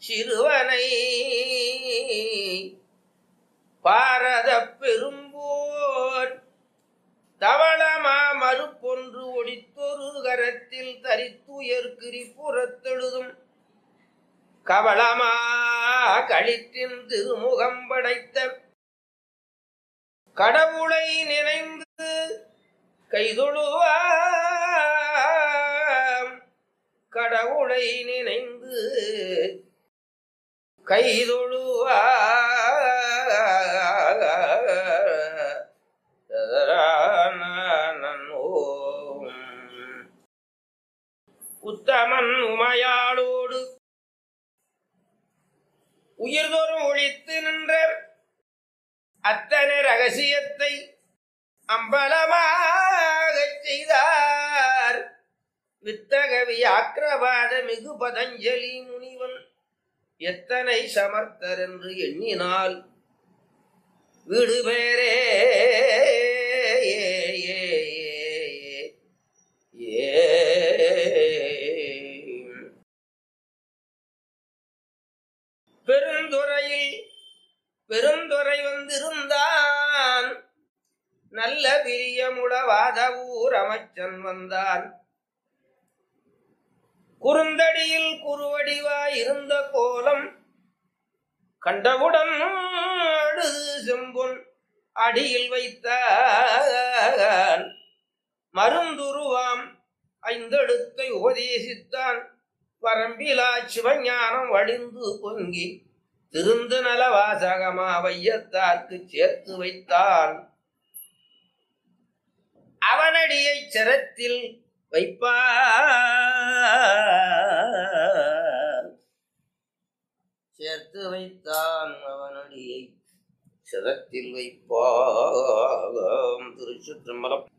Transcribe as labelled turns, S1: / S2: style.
S1: சிறுவனை பாரத பெரும்போர் தவளமா மறுப்பொன்று ஒடித்தொரு கரத்தில் தரித்துயர் கிரிபுறத்தெழுதும் கவளமா களிற்றின் திருமுகம் படைத்த கடவுளை நினைந்து கைதொழுவாம் கடவுளை நினைந்து கைதொழுவா உத்தமன் உமையாளோடு உயிர்தோறும் ஒழித்து நின்ற அத்தனை ரகசியத்தை அம்பலமாகச் செய்தார் வித்தகவி ஆக்கிரவாத மிகு பதஞ்சலி முனிவன் எத்தனை சமர்த்தர் என்று எண்ணினால் வீடு பேரே பெருந்துறையில் பெருந்துறை வந்திருந்தான் நல்ல பிரியமுளவாத ஊர் அமைச்சன் வந்தான் குறுந்தடியில் குறுவடிவாய் இருந்த கோலம் கண்டவுடன் அழுது செம்பொன் அடியில் வைத்தான் மருந்துருவாம் ஐந்தெழுத்தை உபதேசித்தான் வரம்பிலா சிவஞானம் வழிந்து பொங்கி திருந்து நல வாசகமா வையத்தார்க்கு சேர்த்து வைத்தான் அவனடியை சிரத்தில் வைப்பார் சேர்த்து வைத்தான் அவனடியை சிரத்தில் வைப்பாம் திருச்சுற்றம்பலம்